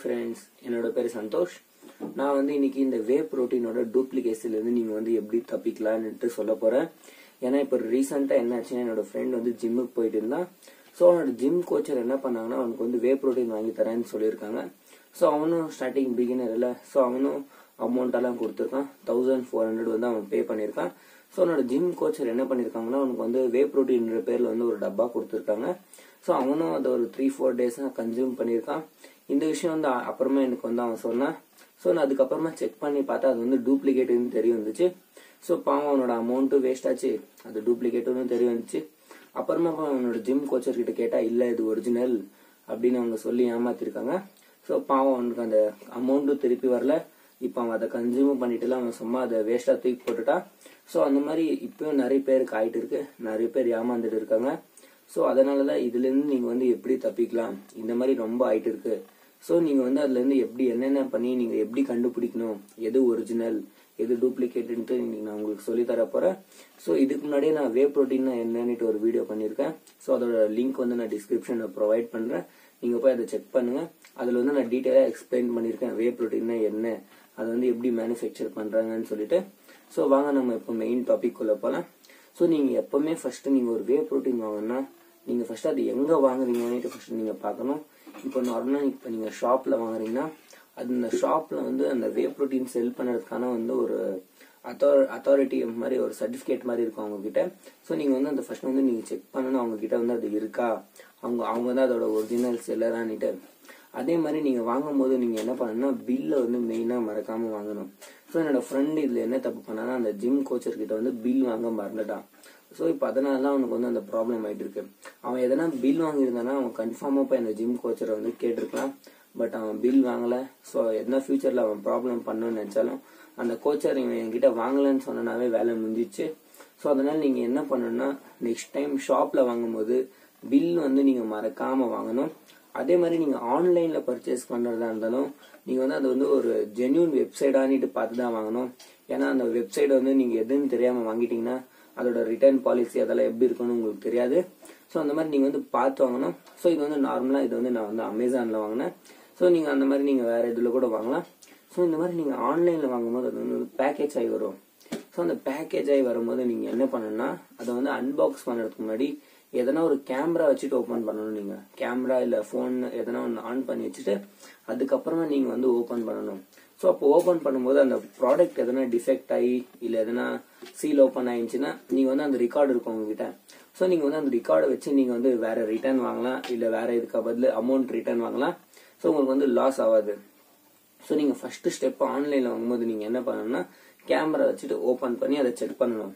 friends என்னோட பேர் சந்தோஷ் நான் வந்து இன்னைக்கு இந்த வே புரோட்டீனோட டூப்ளிகேசில இருந்து நீங்க வந்து எப்படி தப்பிக்கலாம்னுட்டு சொல்ல போறேன் ஏன்னா இப்போ ரீசெண்டா என்ன ஆச்சுன்னா என்னோட ஃப்ரெண்ட் வந்து ஜிம்முக்கு போயிட்டு இருந்தான் ஸோ அவனோட ஜிம் கோச்சர் என்ன பண்ணாங்கன்னா அவனுக்கு வந்து வே புரோட்டீன் வாங்கி தரேன்னு சொல்லியிருக்காங்க ஸோ அவனும் ஸ்டார்டிங் பிகினர் இல்லை ஸோ அவனும் அமௌண்ட் எல்லாம் கொடுத்துருக்கான் தௌசண்ட் ஃபோர் ஹண்ட்ரட் வந்து அவன் பே பண்ணியிருக்கான் ஸோ அவனோட ஜிம் கோச்சர் என்ன பண்ணியிருக்காங்கன்னா அவனுக்கு வந்து வே ப்ரோட்டீன்ற பேர்ல வந்து ஒரு டப்பா கொடுத்துருக்காங்க ஸோ அவனும் அதை ஒரு த்ரீ ஃபோர் டேஸாக கன்சியூம் பண்ணியிருக்கான் இந்த விஷயம் வந்து அ- அப்புறமா எனக்கு வந்து அவன் சொன்னான் ஸோ நான் அதுக்கப்புறமா செக் பண்ணி பார்த்தா அது வந்து டூப்ளிகேட்னு தெரிய வந்துச்சு ஸோ பாவம் அவனோட அமௌண்ட்டும் வேஸ்ட் ஆச்சு அது டூப்ளிகேட்னு தெரிய வந்துச்சு அப்புறமா அப்ப அவனோட ஜிம் கோச்சர் கிட்ட கேட்டா இல்ல இது ஒரிஜினல் அப்படின்னு அவங்க சொல்லி ஏமாத்திருக்காங்க ஸோ பாவம் அவனுக்கு அந்த அமௌண்ட்டும் திருப்பி வரல இப்போ அவன் அதை கன்சியூம் பண்ணிட்டுல அவன் சும்மா அதை வேஸ்டா தூக்கி போட்டுட்டான் ஸோ அந்த மாதிரி இப்பயும் நிறைய பேருக்கு ஆயிட்டு இருக்கு நிறைய பேர் ஏமாந்துட்டு இருக்காங்க ஸோ அதனாலதான் இதுல இருந்து நீங்க வந்து எப்படி தப்பிக்கலாம் இந்த மாதிரி ரொம்ப ஆயிட்டு இருக்கு ஸோ நீங்க வந்து அதுல இருந்து எப்படி என்னென்ன பண்ணி நீங்க எப்படி கண்டுபிடிக்கணும் எது ஒரிஜினல் எது டூப்ளிகேட்ன்ட்டு இன்னைக்கு நான் உங்களுக்கு சொல்லி தர போறேன் ஸோ இதுக்கு முன்னாடியே நான் வே ப்ரோட்டீன் என்னன்னுட்டு ஒரு வீடியோ பண்ணியிருக்கேன் ஸோ அதோட லிங்க் வந்து நான் டிஸ்கிரிப்ஷன்ல ப்ரொவைட் பண்றேன் நீங்க போய் அதை செக் பண்ணுங்க அதுல வந்து நான் டீட்டெயிலா எக்ஸ்பிளைன் பண்ணியிருக்கேன் வே ப்ரோட்டீன்னா என்ன அது வந்து எப்படி மேனுஃபேக்சர் பண்றாங்கன்னு சொல்லிட்டு ஸோ வாங்க நம்ம இப்போ மெயின் டாபிக் குள்ள போலாம் ஸோ நீங்க எப்பவுமே ஃபர்ஸ்ட் நீங்க ஒரு வே ப்ரோட்டீன் வாங்கினா நீங்க ஃபர்ஸ்ட் அது எங்க வாங்குறீங்கன்னு ஃபர்ஸ்ட் நீங்க பார்க்கணும் இப்போ நார்மலா இப்போ நீங்க ஷாப்ல வாங்குறீங்கன்னா அது இந்த ஷாப்ல வந்து அந்த வே ப்ரோட்டீன் செல் பண்ணுறதுக்கான வந்து ஒரு அத்தாரிட்டி மாதிரி ஒரு சர்டிபிகேட் மாதிரி இருக்கும் அவங்க கிட்ட ஸோ நீங்க வந்து அந்த ஃபர்ஸ்ட் வந்து நீங்க செக் பண்ணணும் அவங்க கிட்ட வந்து அது இருக்கா அவங்க அவங்க தான் அதோட ஒரிஜினல் செல்லரான்னுட்டு அதே மாதிரி நீங்க வாங்கும் போது நீங்க என்ன பண்ணணும்னா பில்ல வந்து மெயினா மறக்காம வாங்கணும் ஸோ என்னோட ஃப்ரெண்ட் இதுல என்ன தப்பு பண்ணானா அந்த ஜிம் கோச்சர் கிட்ட வந்து பில் வாங்க மறந்துட்டான் ஸோ இப்போ அதனால தான் அவனுக்கு வந்து அந்த ப்ராப்ளம் ஆயிட்டு இருக்கு அவன் எதனா பில் வாங்கியிருந்தானா அவன் கன்ஃபார்மா போய் அந்த ஜிம் கோச்சரை வந்து கேட்டிருக்கலாம் பட் அவன் பில் வாங்கல ஸோ என்ன ஃபியூச்சர்ல அவன் ப்ராப்ளம் பண்ணணும்னு நினைச்சாலும் அந்த கோச்சர் இவன் என்கிட்ட வாங்கலன்னு சொன்னனாவே வேலை முடிஞ்சிச்சு ஸோ அதனால நீங்க என்ன பண்ணணும்னா நெக்ஸ்ட் டைம் ஷாப்ல வாங்கும்போது பில் வந்து நீங்க மறக்காம வாங்கணும் அதே மாதிரி நீங்க ஆன்லைன்ல பர்ச்சேஸ் பண்றதா இருந்தாலும் நீங்க வந்து அது வந்து ஒரு ஜென்யூன் வெப்சைட்டானிட்டு பார்த்து தான் வாங்கணும் ஏன்னா அந்த வெப்சைட் வந்து நீங்க எதுன்னு தெரியாம வாங்கிட்டீங்கன்னா அதோட ரிட்டர்ன் பாலிசி அதெல்லாம் எப்படி இருக்கும்னு உங்களுக்கு தெரியாது ஸோ அந்த மாதிரி நீங்க வந்து பார்த்து வாங்கணும் ஸோ இது வந்து நார்மலா இது வந்து நான் வந்து அமேசான்ல வாங்கினேன் ஸோ நீங்க அந்த மாதிரி நீங்க வேற இதுல கூட வாங்கலாம் ஸோ இந்த மாதிரி நீங்க ஆன்லைன்ல வாங்கும்போது அது வந்து பேக்கேஜ் ஆகி வரும் ஸோ அந்த பேக்கேஜ் ஆகி வரும்போது நீங்க என்ன பண்ணணும்னா அதை வந்து அன்பாக்ஸ் பண்ணுறதுக்கு முன்னாடி எதனா ஒரு கேமரா வச்சுட்டு ஓபன் பண்ணணும் நீங்க கேமரா இல்ல போன் எதனா ஒன்று ஆன் பண்ணி வச்சுட்டு அதுக்கப்புறமா நீங்க வந்து ஓபன் பண்ணணும் ஸோ அப்போ ஓபன் பண்ணும்போது அந்த ப்ராடக்ட் எதனா டிஃபெக்ட் ஆகி இல்ல எதனா சீல் ஓப்பன் ஆயிடுச்சுன்னா நீங்க வந்து அந்த ரெக்கார்டு இருக்கும் உங்ககிட்ட ஸோ நீங்க வந்து அந்த ரெக்கார்டை வச்சு நீங்க வந்து வேற ரிட்டர்ன் வாங்கலாம் இல்ல வேற இதுக்கு பதில் அமௌண்ட் ரிட்டர்ன் வாங்கலாம் ஸோ உங்களுக்கு வந்து லாஸ் ஆகாது ஸோ நீங்க ஃபர்ஸ்ட் ஸ்டெப் ஆன்லைன்ல வாங்கும்போது நீங்க என்ன பண்ணணும்னா கேமரா வச்சுட்டு ஓபன் பண்ணி அதை செக் பண்ணணும்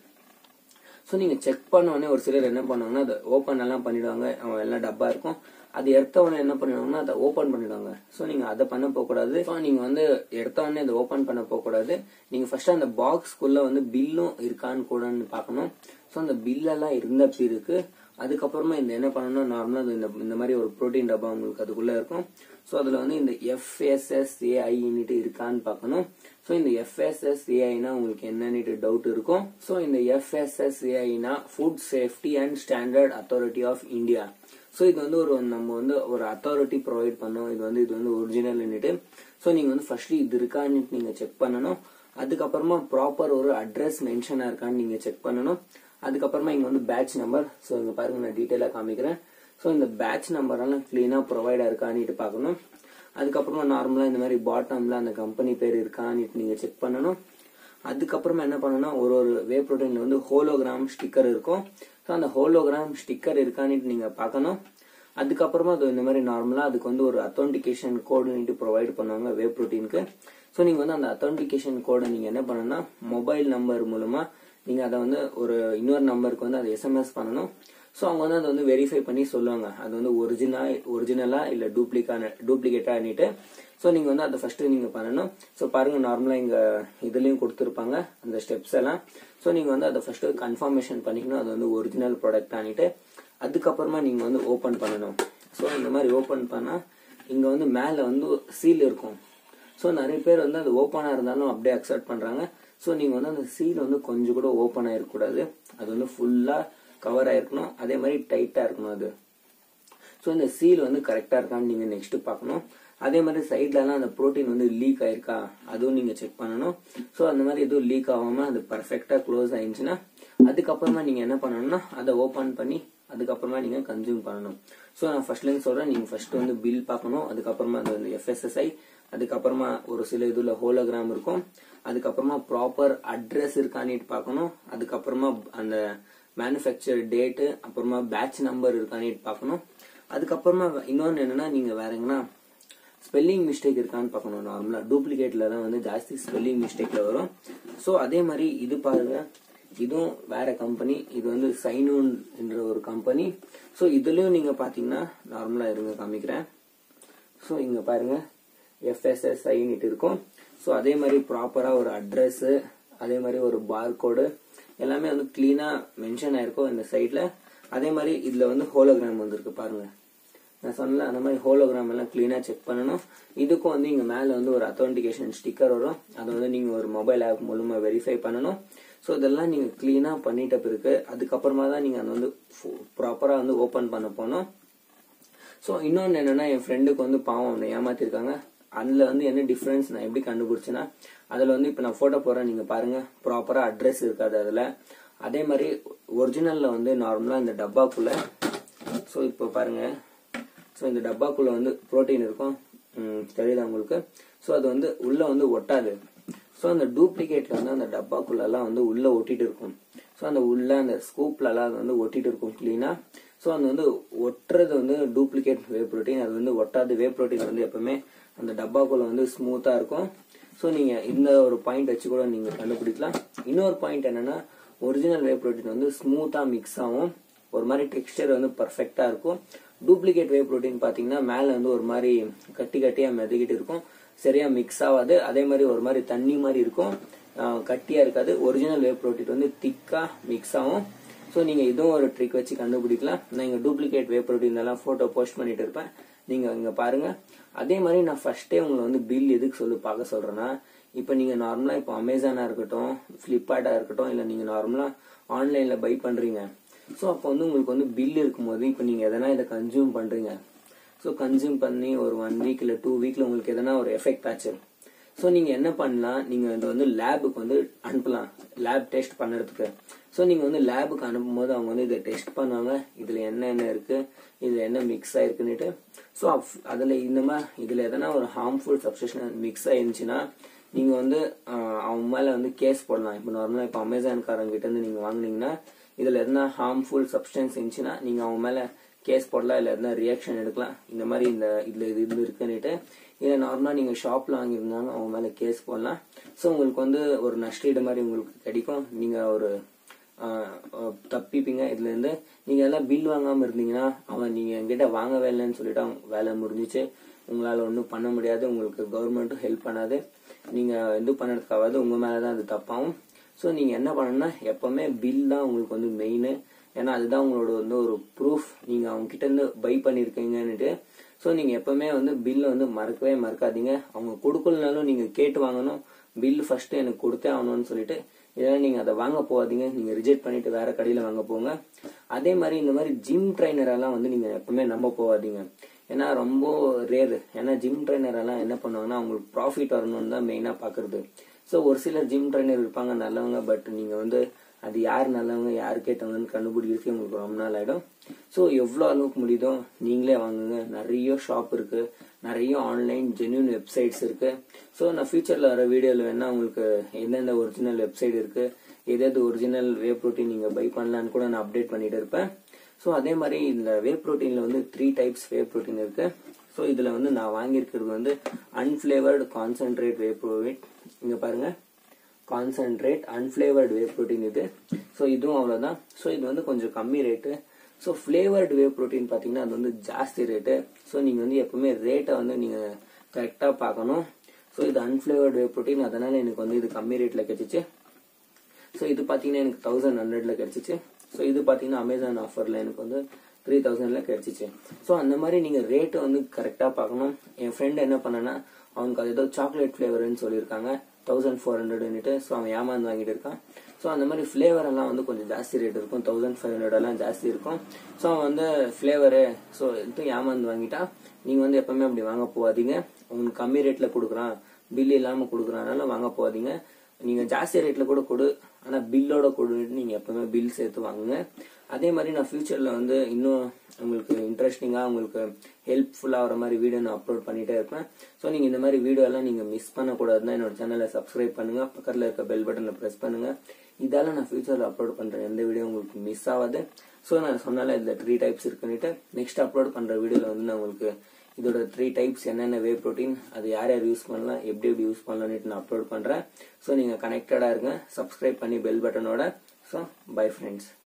ஸோ நீங்க செக் பண்ண உடனே ஒரு சிலர் என்ன பண்ணுவாங்கன்னா அதை ஓப்பன் எல்லாம் பண்ணிடுவாங்க அவன் எல்லாம் டப்பா இருக்கும் அது எடுத்த உடனே என்ன பண்ணிடுவாங்கன்னா அதை ஓப்பன் பண்ணிடுவாங்க ஸோ நீங்க அதை பண்ண போகக்கூடாது ஸோ நீங்க வந்து எடுத்த உடனே அதை ஓப்பன் பண்ண போகக்கூடாது நீங்க ஃபர்ஸ்ட் அந்த பாக்ஸ்க்குள்ள வந்து பில்லும் இருக்கான்னு கூடன்னு பார்க்கணும் ஸோ அந்த பில்லெல்லாம் இருந்த பிறகு அதுக்கப்புறமா இந்த என்ன பண்ணணும் நார்மலா இந்த இந்த மாதிரி ஒரு புரோட்டீன் டப்பா உங்களுக்கு அதுக்குள்ள இருக்கும் ஸோ அதுல வந்து இந்த எஃப்எஸ்எஸ்ஏஐன்னுட்டு இருக்கான்னு பார்க்கணும் ஸோ இந்த எஃப்எஸ்எஸ்ஏஐனா உங்களுக்கு என்னன்னுட்டு டவுட் இருக்கும் ஸோ இந்த எஃப்எஸ்எஸ்ஏஐனா food safety and standard authority of India so இது வந்து ஒரு நம்ம வந்து ஒரு அத்தாரிட்டி ப்ரொவைட் பண்ணோம் இது வந்து இது வந்து ஒரிஜினல்னுட்டு ஸோ நீங்க வந்து ஃபர்ஸ்ட் இது இருக்கான்னு நீங்க செக் பண்ணணும் அதுக்கப்புறமா ப்ராப்பர் ஒரு அட்ரஸ் மென்ஷனா இருக்கான்னு நீங்க செக் பண்ணணும் அதுக்கப்புறமா இங்க வந்து பேட்ச் நம்பர் ஸோ இங்க பாருங்க நான் டீட்டெயிலா காமிக்கிறேன் ஸோ இந்த பேட்ச் நம்பர் எல்லாம் கிளீனா ப்ரொவைடா இருக்கான்னு பார்க்கணும் அதுக்கப்புறமா நார்மலா இந்த மாதிரி பாட்டம்ல அந்த கம்பெனி பேர் இருக்கான்னு நீங்க செக் பண்ணணும் அதுக்கப்புறமா என்ன பண்ணணும்னா ஒரு ஒரு வே ப்ரோட்டீன்ல வந்து ஹோலோகிராம் ஸ்டிக்கர் இருக்கும் ஸோ அந்த ஹோலோகிராம் ஸ்டிக்கர் இருக்கான்னு நீங்க பார்க்கணும் அதுக்கப்புறமா அது இந்த மாதிரி நார்மலா அதுக்கு வந்து ஒரு அத்தன்டிகேஷன் கோடுன்ட்டு ப்ரொவைட் பண்ணுவாங்க வே ப்ரோட்டீனுக்கு ஸோ நீங்க வந்து அந்த அத்தன்டிகேஷன் கோடை நீங்க என்ன பண்ணணும்னா மொபைல் நம்பர் மூலமா நீங்க அதை வந்து ஒரு இன்னொரு நம்பருக்கு வந்து அதை எஸ்எம்எஸ் பண்ணணும் ஸோ அவங்க வந்து அதை வந்து வெரிஃபை பண்ணி சொல்லுவாங்க அது வந்து ஒரிஜினா ஒரிஜினலா இல்ல டூப்ளிகா டூப்ளிகேட்டான்னுட்டு ஸோ நீங்க வந்து அதை ஃபர்ஸ்ட் நீங்க பண்ணணும் ஸோ பாருங்க நார்மலா இங்க இதுலயும் கொடுத்துருப்பாங்க அந்த ஸ்டெப்ஸ் எல்லாம் ஸோ நீங்க வந்து அதை ஃபர்ஸ்ட் கன்ஃபர்மேஷன் பண்ணிக்கணும் அது வந்து ஒரிஜினல் ப்ராடக்ட் ஆனிட்டு அதுக்கப்புறமா நீங்க வந்து ஓபன் பண்ணணும் ஸோ இந்த மாதிரி ஓபன் பண்ணா இங்க வந்து மேல வந்து சீல் இருக்கும் ஸோ நிறைய பேர் வந்து அது ஓப்பனா இருந்தாலும் அப்படியே அக்செப்ட் பண்றாங்க ஸோ நீங்க வந்து அந்த சீல் வந்து கொஞ்சம் கூட ஓப்பன் ஆயிருக்கூடாது அது வந்து ஃபுல்லா கவர் ஆயிருக்கணும் அதே மாதிரி டைட்டா இருக்கணும் அது ஸோ இந்த சீல் வந்து கரெக்டா இருக்கான்னு நீங்க நெக்ஸ்ட் பார்க்கணும் அதே மாதிரி சைட்லலாம் அந்த ப்ரோட்டீன் வந்து லீக் ஆயிருக்கா அதுவும் நீங்க செக் பண்ணணும் ஸோ அந்த மாதிரி எதுவும் லீக் ஆகாம அது பர்ஃபெக்டா க்ளோஸ் ஆயிருந்துச்சுன்னா அதுக்கப்புறமா நீங்க என்ன பண்ணணும்னா அதை ஓபன் பண்ணி அதுக்கப்புறமா நீங்க கன்சியூம் பண்ணணும் ஸோ நான் ஃபர்ஸ்ட்லேருந்து சொல்றேன் நீங்க ஃபர்ஸ்ட் வந்து பில் பார்க்கணும் அதுக்கப்புறமா அது வந்து எஃப்எஸ்எஸ்ஐ அதுக்கப்புறமா ஒரு சில இதுல ஹோலோகிராம் இருக்கும் அதுக்கப்புறமா ப்ராப்பர் அட்ரஸ் இருக்கான்னு பார்க்கணும் அதுக்கப்புறமா அந்த மேனுஃபேக்சர் டேட்டு அப்புறமா பேட்ச் நம்பர் இருக்கான்னு பார்க்கணும் அதுக்கப்புறமா இன்னொன்று என்னன்னா நீங்க வேற எங்கன்னா ஸ்பெல்லிங் மிஸ்டேக் இருக்கான்னு பார்க்கணும் நார்மலா டூப்ளிகேட்ல தான் வந்து ஜாஸ்தி ஸ்பெல்லிங் மிஸ்டேக்ல வரும் ஸோ அதே மாதிரி இது பாருங்க இதுவும் வேற கம்பெனி இது வந்து சைனூன் என்ற ஒரு கம்பெனி ஸோ இதுலயும் நீங்க பாத்தீங்கன்னா நார்மலா இருங்க காமிக்கிறேன் ஸோ இங்க பாருங்க எஃப்எஸ்எஸ்ஐன்ட்டு இருக்கும் ஸோ அதே மாதிரி ப்ராப்பரா ஒரு அட்ரஸ் அதே மாதிரி ஒரு பார்கோடு எல்லாமே வந்து கிளீனா மென்ஷன் ஆயிருக்கும் இந்த சைட்ல அதே மாதிரி இதுல வந்து ஹோலோகிராம் வந்திருக்கு பாருங்க நான் சொன்னல அந்த மாதிரி ஹோலோகிராம் எல்லாம் கிளீனா செக் பண்ணணும் இதுக்கும் வந்து இங்க மேல வந்து ஒரு அத்தன்டிகேஷன் ஸ்டிக்கர் வரும் அதை வந்து நீங்க ஒரு மொபைல் ஆப் மூலமா வெரிஃபை பண்ணணும் ஸோ இதெல்லாம் நீங்க கிளீனா பண்ணிட்ட பிறகு அதுக்கப்புறமா தான் நீங்க அதை வந்து ப்ராப்பரா வந்து ஓபன் பண்ண போனோம் ஸோ இன்னொன்று என்னன்னா என் ஃப்ரெண்டுக்கு வந்து பாவம் அவனை ஏமாத்திருக்காங்க அதுல வந்து என்ன டிஃபரன்ஸ் நான் எப்படி கண்டுபிடிச்சேன்னா அதுல வந்து இப்போ நான் போட்டோ போறேன் நீங்க பாருங்க ப்ராப்பரா அட்ரஸ் இருக்காது அதுல அதே மாதிரி ஒரிஜினல்ல வந்து நார்மலா இந்த டப்பாக்குள்ள ஸோ இப்போ பாருங்க ஸோ இந்த டப்பாக்குள்ள வந்து புரோட்டீன் இருக்கும் ம், தெரியுதா உங்களுக்கு ஸோ அது வந்து உள்ள வந்து ஒட்டாது ஸோ அந்த டூப்ளிகேட்ல வந்து அந்த டப்பாக்குள்ள எல்லாம் வந்து உள்ள ஒட்டிட்டு இருக்கும் ஸோ அந்த உள்ள அந்த ஸ்கூப்ல எல்லாம் அது வந்து ஒட்டிட்டு இருக்கும் கிளீனா ஸோ அது வந்து ஒட்டுறது வந்து டூப்ளிகேட் வே புரோட்டீன் அது வந்து ஒட்டாது வே புரோட்டீன் வந்து எப்பவுமே அந்த டப்பாக்குள்ள வந்து ஸ்மூத்தா இருக்கும் ஸோ நீங்க இந்த ஒரு பாயிண்ட் வச்சு கூட நீங்க கண்டுபிடிக்கலாம் இன்னொரு பாயிண்ட் என்னன்னா ஒரிஜினல் வே புரோட்டீன் வந்து ஸ்மூத்தா மிக்ஸ் ஆகும் ஒரு மாதிரி டெக்ஸ்டர் வந்து பர்ஃபெக்டா இருக்கும் டூப்ளிகேட் வே புரோட்டீன் பாத்தீங்கன்னா மேல வந்து ஒரு மாதிரி கட்டி கட்டியா மெதகிட்டு இருக்கும் சரியா மிக்ஸ் ஆகாது அதே மாதிரி ஒரு மாதிரி தண்ணி மாதிரி இருக்கும் ஆஹ் கட்டியா இருக்காது ஒரிஜினல் வே புரோட்டீன் வந்து திக்கா மிக்ஸ் ஆகும் ஸோ நீங்க இதுவும் ஒரு ட்ரிக் வச்சு கண்டுபிடிக்கலாம் நான் இங்க டூப்ளிகேட் வே புரோட்டீன் எல்லாம் போட்டோ போஸ்ட் பண்ணிட்டு இருப்பேன் நீங்க இங்க பாருங்க அதே மாதிரி நான் ஃபர்ஸ்டே உங்களை வந்து பில் எதுக்கு சொல்லி பார்க்க சொல்றேன்னா இப்போ நீங்க நார்மலா இப்போ அமேசானா இருக்கட்டும் ஃபிளிப்கார்ட்டா இருக்கட்டும் இல்ல நீங்க நார்மலா ஆன்லைன்ல பை பண்றீங்க ஸோ அப்போ வந்து உங்களுக்கு வந்து பில் இருக்கும்போது இப்போ நீங்க எதனா இதை கன்சியூம் பண்றீங்க ஸோ கன்சியூம் பண்ணி ஒரு ஒன் வீக் இல்லை டூ வீக்ல உங்களுக்கு எதனா ஒரு எஃபெக்ட் ஆச்சு ஸோ நீங்க என்ன பண்ணலாம் நீங்க இதை வந்து லேபுக்கு வந்து அனுப்பலாம் லேப் டெஸ்ட் பண்ணுறதுக்கு ஸோ நீங்க வந்து லேபுக்கு அனுப்பும்போது அவங்க வந்து இதை டெஸ்ட் பண்ணுவாங்க இதுல என்ன என்ன இருக்கு இதுல என்ன மிக்ஸ் ஆயிருக்குன்னுட்டு ஸோ அதுல இந்த மாதிரி இதுல எதனா ஒரு ஹார்ம்ஃபுல் சப்ஸ்டேஷன் மிக்ஸ் ஆயிருந்துச்சுன்னா நீங்க வந்து ஆஹ், அவங்க மேல வந்து கேஸ் போடலாம் இப்போ நார்மலா இப்போ அமேசான்காரங்க கிட்ட இருந்து நீங்க வாங்குனீங்கன்னா இதுல எதனா ஹார்ம்ஃபுல் சப்ஸ்டன்ஸ் இருந்துச்சுன்னா நீங்க அவங்க மேல கேஸ் போடலாம் இல்ல எதனா ரியாக்ஷன் எடுக்கலாம் இந்த மாதிரி இந்த இதுல இது இது இருக்குன்னுட்டு இதை நார்மலா நீங்க ஷாப்ல வாங்கியிருந்தாலும் அவங்க மேல கேஸ் போடலாம் ஸோ உங்களுக்கு வந்து ஒரு நஷ்டீடு மாதிரி உங்களுக்கு கிடைக்கும் நீங்க ஒரு ஆஹ், ஆஹ், தப்பிப்பீங்க இதுல இருந்து நீங்க எல்லாம் பில் வாங்காம இருந்தீங்கன்னா அவன் நீங்க என்கிட்ட வாங்கவே இல்லைன்னு சொல்லிட்டு அவங்க வேலை முடிஞ்சிச்சு உங்களால ஒன்றும் பண்ண முடியாது உங்களுக்கு கவர்மெண்ட்டும் ஹெல்ப் பண்ணாது நீங்க இது பண்ணதுக்காவது உங்க மேலதான் அது தப்பாகும் ஸோ நீங்க என்ன பண்ணணும்னா எப்பவுமே பில் தான் உங்களுக்கு வந்து மெயின் ஏன்னா அதுதான் உங்களோட வந்து ஒரு ப்ரூஃப் நீங்க அவங்க கிட்ட இருந்து பை பண்ணிருக்கீங்கன்னுட்டு ஸோ நீங்க எப்பவுமே வந்து பில்ல வந்து மறக்கவே மறக்காதீங்க அவங்க கொடுக்கலனாலும் நீங்க கேட்டு வாங்கணும் பில் ஃபர்ஸ்ட் எனக்கு கொடுத்தே ஆகணும்னு சொல்லிட்டு இதெல்லாம் நீங்க அதை வாங்க போகாதீங்க நீங்க ரிஜெக்ட் பண்ணிட்டு வேற கடையில வாங்க போங்க அதே மாதிரி இந்த மாதிரி ஜிம் ட்ரைனர் எல்லாம் வந்து நீங்க எப்பவுமே நம்ப போகாதீங்க ஏன்னா ரொம்ப ரேர் ஏன்னா ஜிம் ட்ரைனர் எல்லாம் என்ன பண்ணுவாங்கன்னா அவங்களுக்கு ப்ராஃபிட் வரணும்னு தான் மெயினா பாக்குறது ஸோ ஒரு சிலர் ஜிம் ட்ரைனர் இருப்பாங்க நல்லவங்க பட் நீங்க வந்து அது யார் நல்லவங்க யார் கேட்டவங்கன்னு கண்டுபிடிக்கிறதுக்கு உங்களுக்கு ரொம்ப நாள் ஆயிடும் ஸோ எவ்வளோ அளவுக்கு முடியுதோ நீங்களே வாங்குங்க நிறைய ஷாப் இருக்கு நிறைய ஆன்லைன் ஜென்யூன் வெப்சைட்ஸ் இருக்கு ஸோ நான் ஃபியூச்சர்ல வர வீடியோல வேணா உங்களுக்கு எந்தெந்த ஒரிஜினல் வெப்சைட் இருக்கு எது எது ஒரிஜினல் வே ப்ரோட்டீன் நீங்க பை பண்ணலான்னு கூட நான் அப்டேட் பண்ணிட்டு இருப்பேன் ஸோ அதே மாதிரி இந்த வே ப்ரோட்டீன்ல வந்து த்ரீ டைப்ஸ் வே ப்ரோட்டீன் இருக்கு ஸோ இதுல வந்து நான் வாங்கியிருக்கிறது வந்து அன்ஃபிளேவர்டு கான்சென்ட்ரேட் வே ப்ரோட்டீன் இங்க பாருங்க கான்சென்ட்ரேட் அன்ஃபிளேவர்டு வே ப்ரோட்டீன் இது ஸோ இதுவும் அவ்வளோதான் ஸோ இது வந்து கொஞ்சம் கம்மி rate so flavoured whey protein பார்த்தீங்கன்னா அது வந்து ஜாஸ்தி ரேட்டு ஸோ நீங்கள் வந்து எப்பவுமே ரேட்டை வந்து நீங்கள் கரெக்டாக பார்க்கணும் ஸோ இது அன்ஃபிளேவர்டு வே ப்ரோட்டீன் அதனால எனக்கு வந்து இது கம்மி ரேட்டில் கிடைச்சிச்சு ஸோ இது பார்த்தீங்கன்னா எனக்கு தௌசண்ட் ஹண்ட்ரட்ல கிடைச்சிச்சு ஸோ இது பார்த்தீங்கன்னா அமேசான் ஆஃபரில் எனக்கு வந்து த்ரீ தௌசண்ட்ல கிடைச்சிச்சு ஸோ அந்த மாதிரி நீங்கள் ரேட்டை வந்து கரெக்டாக பார்க்கணும் என் ஃப்ரெண்ட் என்ன பண்ணனா அவனுக்கு அது ஏதோ சாக்லேட் ஃப்ளேவர்னு சொல்லியிருக்காங்க தௌசண்ட் ஃபோர் ஹண்ட்ரட்னுட்டு ஸோ அவன் ஏமாந்து வாங்கிட்டு இருக்கான் ஸோ அந்த மாதிரி ஃப்ளேவர் எல்லாம் வந்து கொஞ்சம் ஜாஸ்தி ரேட் இருக்கும் தௌசண்ட் ஃபைவ் ஹண்ட்ரட் எல்லாம் ஜாஸ்தி இருக்கும் ஸோ வந்து ஃப்ளேவரு ஸோ இது ஏமாந்து வாங்கிட்டா நீங்கள் வந்து எப்பவுமே அப்படி வாங்க போகாதீங்க உங்களுக்கு கம்மி ரேட்டில் கொடுக்குறான் பில் இல்லாமல் கொடுக்குறனால வாங்க போகாதீங்க நீங்கள் ஜாஸ்தி ரேட்டில் கூட கொடு ஆனால் பில்லோட கொடுன்னு நீங்கள் எப்பவுமே பில் சேர்த்து வாங்குங்க அதே மாதிரி நான் ஃபியூச்சரில் வந்து இன்னும் உங்களுக்கு இன்ட்ரெஸ்டிங்காக உங்களுக்கு ஹெல்ப்ஃபுல்லாக வர மாதிரி வீடியோ நான் அப்லோட் பண்ணிட்டே இருப்பேன் ஸோ நீங்கள் இந்த மாதிரி வீடியோ எல்லாம் நீங்கள் மிஸ் பண்ணக்கூடாதுன்னா என்னோட சேனலை சப்ஸ்கிரைப் பண்ணுங்க பக்கத்தில் இருக்க பெல் பட்டனை ப்ரெஸ் பண்ணுங்க இதால நான் ஃபியூச்சரில் அப்லோட் பண்ணுற எந்த வீடியோ உங்களுக்கு மிஸ் ஆகாது ஸோ நான் சொன்னால இதில் த்ரீ டைப்ஸ் இருக்குன்னுட்டு நெக்ஸ்ட் அப்லோட் பண்ணுற வீடியோவில் வந்து நான் உங்களுக்கு இதோட த்ரீ டைப்ஸ் என்னென்ன வே ப்ரோட்டீன் அது யார் யார் யூஸ் பண்ணலாம் எப்படி எப்படி யூஸ் பண்ணலாம்னு நான் அப்லோட் பண்ணுறேன் ஸோ நீங்கள் கனெக்டடாக இருங்க சப்ஸ்கிரைப் பண்ணி பெல் பட்டனோட ஸோ பை ஃப்ரெண்ட்ஸ்